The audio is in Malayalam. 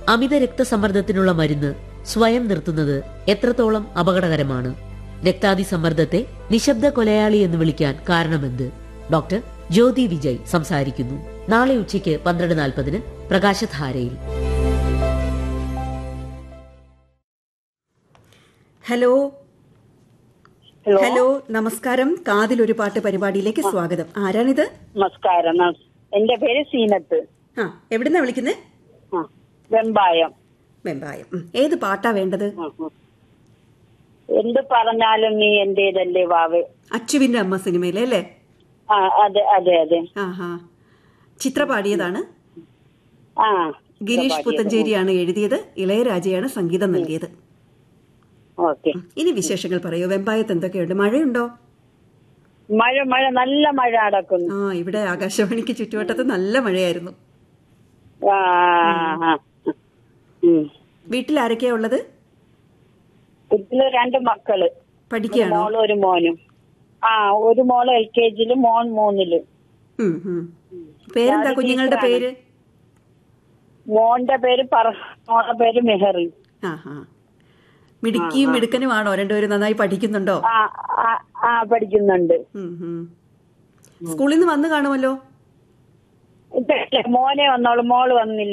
അമിത രക്തസമ്മർദ്ദത്തിനുള്ള മരുന്ന് സ്വയം നിർത്തുന്നത് എത്രത്തോളം അപകടകരമാണ് രക്താതിസമ്മർദ്ദത്തെ നിശബ്ദ കൊലയാളി എന്ന് വിളിക്കാൻ കാരണമെന്ത് ഡോക്ടർ ജ്യോതി വിജയ് സംസാരിക്കുന്നു നാളെ ഉച്ചയ്ക്ക് പന്ത്രണ്ട് നാൽപ്പതിന് പ്രകാശധാരയിൽ ഹലോ ഹലോ ഹലോ നമസ്കാരം കാതിലൊരു പാട്ട് പരിപാടിയിലേക്ക് സ്വാഗതം ആരാണിത് നമസ്കാരം നമസ്- എന്റെ പേര് സീനത്ത് ആ എവിടുന്നാ വിളിക്കുന്നത് ആ, വെമ്പായം വെമ്പായം ഉം. ഏത് പാട്ടാ വേണ്ടത് ഉം, ഉം. എന്ത് പറഞ്ഞാലും നീ എന്റേതല്ലേ വാവ് അച്ചുവിന്റെ അമ്മ സിനിമയിലെ അല്ലേ ആ അതെ അതെ അതെ ആഹാ ചിത്ര പാടിയതാണ് ആ ഗിരീഷ് പുത്തഞ്ചേരിയാണ് എഴുതിയത് ഇളയരാജയാണ് സംഗീതം നൽകിയത് ഓക്കെ ഇനി വിശേഷങ്ങൾ പറയൂ വെമ്പായത്ത് എന്തൊക്കെയുണ്ട് മഴയുണ്ടോ മഴ മഴ നല്ല മഴ നടക്കുന്നു ആ ഇവിടെ ആകാശവാണിക്ക് ചുറ്റുവട്ടത്ത് നല്ല മഴയായിരുന്നു ആ ആ, ഉം. വീട്ടിൽ ആരൊക്കെയാ ഉള്ളത് വീട്ടില് രണ്ട് മക്കള് ഒരു പഠിക്കുകയാണോ മോളും ഒരു മോനും ആ ഒരു മോള് എൽ കെ ജിയില് മോൻ മൂന്നില് ഉം, ഉം. പേരെന്താ കുഞ്ഞുങ്ങളുടെ പേര് മോന്റെ പേര് പറ മോളുടെ പേര് മെഹറി ആഹാ മിടുക്കിയും മിടുക്കനുമാണോ രണ്ടുപേരും നന്നായി പഠിക്കുന്നുണ്ടോ ആ ആ, ആ പഠിക്കുന്നുണ്ട് ഉം, ഉം. സ്കൂളിൽ നിന്ന് വന്നു കാണുമല്ലോ ഇല്ല, മോനെ വന്നോളൂ മോള് വന്നില്ല